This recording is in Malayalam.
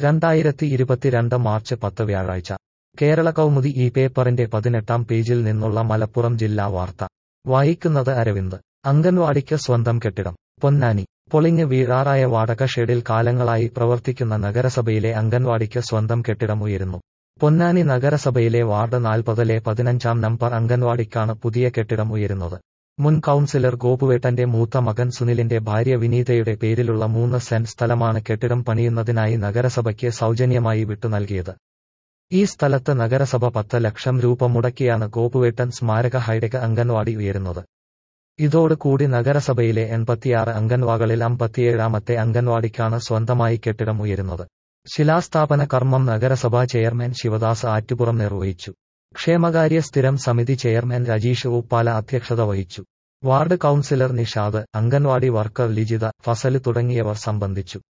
രണ്ടായിരത്തി ഇരുപത്തിരണ്ട് മാർച്ച് പത്ത് വ്യാഴാഴ്ച കേരള കൗമുദി ഈ പേപ്പറിന്റെ പതിനെട്ടാം പേജിൽ നിന്നുള്ള മലപ്പുറം ജില്ലാ വാർത്ത വായിക്കുന്നത് അരവിന്ദ് അംഗൻവാടിക്ക് സ്വന്തം കെട്ടിടം പൊന്നാനി പൊളിഞ്ഞ് വീഴാറായ വാടക ഷെഡിൽ കാലങ്ങളായി പ്രവർത്തിക്കുന്ന നഗരസഭയിലെ അംഗൻവാടിക്ക് സ്വന്തം കെട്ടിടം ഉയരുന്നു പൊന്നാനി നഗരസഭയിലെ വാർഡ് നാൽപ്പതിലെ പതിനഞ്ചാം നമ്പർ അംഗൻവാടിക്കാണ് പുതിയ കെട്ടിടം ഉയരുന്നത് മുൻ കൌൺസിലർ ഗോപുവേട്ടന്റെ മൂത്ത മകൻ സുനിലിന്റെ ഭാര്യ വിനീതയുടെ പേരിലുള്ള മൂന്ന് സെന്റ് സ്ഥലമാണ് കെട്ടിടം പണിയുന്നതിനായി നഗരസഭയ്ക്ക് സൗജന്യമായി വിട്ടു നൽകിയത് ഈ സ്ഥലത്ത് നഗരസഭ പത്ത് ലക്ഷം രൂപ മുടക്കിയാണ് ഗോപുവേട്ടൻ സ്മാരക ഹൈടെക് അംഗൻവാടി ഉയരുന്നത് ഇതോടുകൂടി നഗരസഭയിലെ എൺപത്തിയാറ് അംഗൻവാടികളിൽ അമ്പത്തിയേഴാമത്തെ അംഗൻവാടിക്കാണ് സ്വന്തമായി കെട്ടിടം ഉയരുന്നത് ശിലാസ്ഥാപന കർമ്മം നഗരസഭാ ചെയർമാൻ ശിവദാസ് ആറ്റുപുറം നിർവഹിച്ചു ക്ഷേമകാര്യ സ്ഥിരം സമിതി ചെയർമാൻ രജീഷ് ഉപ്പാല അധ്യക്ഷത വഹിച്ചു ward councillor Nishad anganwadi worker Lijitha Fazal തുടങ്ങിയവർ സംബന്ധിച്ചു